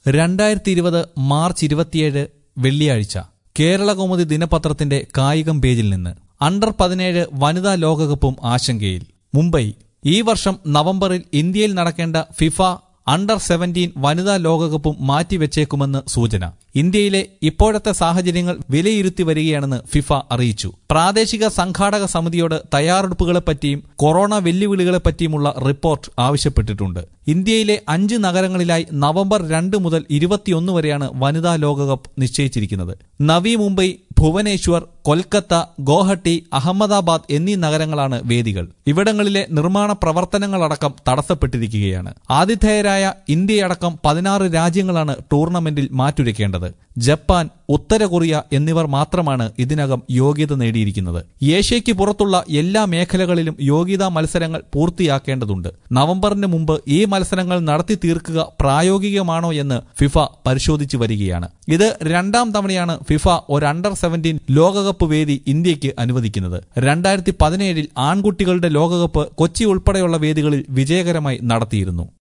രണ്ടായിരത്തി ഇരുപത് മാർച്ച് ഇരുപത്തിയേഴ് വെള്ളിയാഴ്ച കേരളകൗമുദി ദിനപത്രത്തിന്റെ കായികം പേജിൽ നിന്ന് അണ്ടർ പതിനേഴ് വനിതാ ലോകകപ്പും ആശങ്കയിൽ മുംബൈ ഈ വർഷം നവംബറിൽ ഇന്ത്യയിൽ നടക്കേണ്ട ഫിഫ അണ്ടർ സെവന്റീൻ വനിതാ ലോകകപ്പും മാറ്റിവെച്ചേക്കുമെന്ന് സൂചന ഇന്ത്യയിലെ ഇപ്പോഴത്തെ സാഹചര്യങ്ങൾ വിലയിരുത്തി വരികയാണെന്ന് ഫിഫ അറിയിച്ചു പ്രാദേശിക സംഘാടക സമിതിയോട് തയ്യാറെടുപ്പുകളെപ്പറ്റിയും കൊറോണ വെല്ലുവിളികളെപ്പറ്റിയുമുള്ള റിപ്പോർട്ട് ആവശ്യപ്പെട്ടിട്ടുണ്ട് ഇന്ത്യയിലെ അഞ്ച് നഗരങ്ങളിലായി നവംബർ രണ്ട് മുതൽ ഇരുപത്തിയൊന്ന് വരെയാണ് വനിതാ ലോകകപ്പ് നിശ്ചയിച്ചിരിക്കുന്നത് നവി മുംബൈ ഭുവനേശ്വർ കൊൽക്കത്ത ഗോഹട്ടി അഹമ്മദാബാദ് എന്നീ നഗരങ്ങളാണ് വേദികൾ ഇവിടങ്ങളിലെ നിർമ്മാണ പ്രവർത്തനങ്ങളടക്കം തടസ്സപ്പെട്ടിരിക്കുകയാണ് ആതിഥേയരായ ഇന്ത്യയടക്കം പതിനാറ് രാജ്യങ്ങളാണ് ടൂർണമെന്റിൽ മാറ്റുരയ്ക്കേണ്ടത് ജപ്പാൻ ഉത്തര കൊറിയ എന്നിവർ മാത്രമാണ് ഇതിനകം യോഗ്യത നേടിയിരിക്കുന്നത് ഏഷ്യയ്ക്ക് പുറത്തുള്ള എല്ലാ മേഖലകളിലും യോഗ്യതാ മത്സരങ്ങൾ പൂർത്തിയാക്കേണ്ടതുണ്ട് നവംബറിന് മുമ്പ് ഈ മത്സരങ്ങൾ നടത്തി തീർക്കുക പ്രായോഗികമാണോ എന്ന് ഫിഫ പരിശോധിച്ചു വരികയാണ് ഇത് രണ്ടാം തവണയാണ് ഫിഫ ഒരു അണ്ടർ സെവന്റീൻ ലോകകപ്പ് വേദി ഇന്ത്യക്ക് അനുവദിക്കുന്നത് രണ്ടായിരത്തി പതിനേഴിൽ ആൺകുട്ടികളുടെ ലോകകപ്പ് കൊച്ചി ഉൾപ്പെടെയുള്ള വേദികളിൽ വിജയകരമായി നടത്തിയിരുന്നു